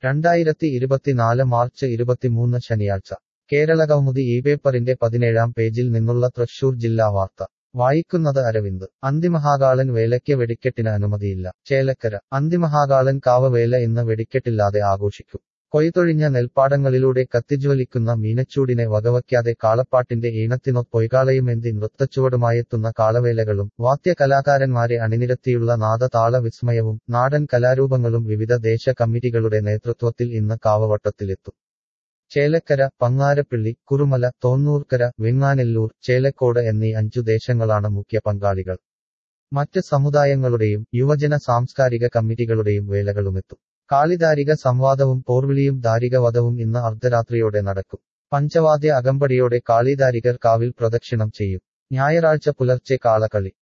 രണ്ടായിരത്തി ഇരുപത്തിനാല് മാർച്ച് ഇരുപത്തിമൂന്ന് ശനിയാഴ്ച കേരളകൗമുദി ഈ പേപ്പറിന്റെ പതിനേഴാം പേജിൽ നിന്നുള്ള തൃശൂർ ജില്ലാ വാർത്ത വായിക്കുന്നത് അരവിന്ദ് അന്തിമഹാകാളൻ വേലയ്ക്ക് വെടിക്കെട്ടിന് അനുമതിയില്ല ചേലക്കര അന്തിമഹാകാളൻ കാവവേല ഇന്ന് വെടിക്കെട്ടില്ലാതെ ആഘോഷിക്കും കൊയ്തൊഴിഞ്ഞ നെൽപ്പാടങ്ങളിലൂടെ കത്തിജ്വലിക്കുന്ന മീനച്ചൂടിനെ വകവയ്ക്കാതെ കാളപ്പാട്ടിന്റെ ഈണത്തിനൊപ്പൊയ്കാളയുമെന്തി നൃത്തച്ചുവടുമായെത്തുന്ന കാളവേലകളും വാദ്യകലാകാരന്മാരെ അണിനിരത്തിയുള്ള നാദതാള വിസ്മയവും നാടൻ കലാരൂപങ്ങളും വിവിധ ദേശ കമ്മിറ്റികളുടെ നേതൃത്വത്തിൽ ഇന്ന് കാവവട്ടത്തിലെത്തും ചേലക്കര പങ്ങാരപ്പിള്ളി കുറുമല തോന്നൂർക്കര വെങ്ങാനെല്ലൂർ ചേലക്കോട് എന്നീ അഞ്ചു ദേശങ്ങളാണ് മുഖ്യ പങ്കാളികൾ മറ്റ് സമുദായങ്ങളുടെയും യുവജന സാംസ്കാരിക കമ്മിറ്റികളുടെയും വേലകളുമെത്തും കാളിദാരിക സംവാദവും പോർവിളിയും ദാരികവധവും ഇന്ന് അർദ്ധരാത്രിയോടെ നടക്കും പഞ്ചവാദ്യ അകമ്പടിയോടെ കാളിദാരികർ കാവിൽ പ്രദക്ഷിണം ചെയ്യും ഞായറാഴ്ച പുലർച്ചെ കാളകളി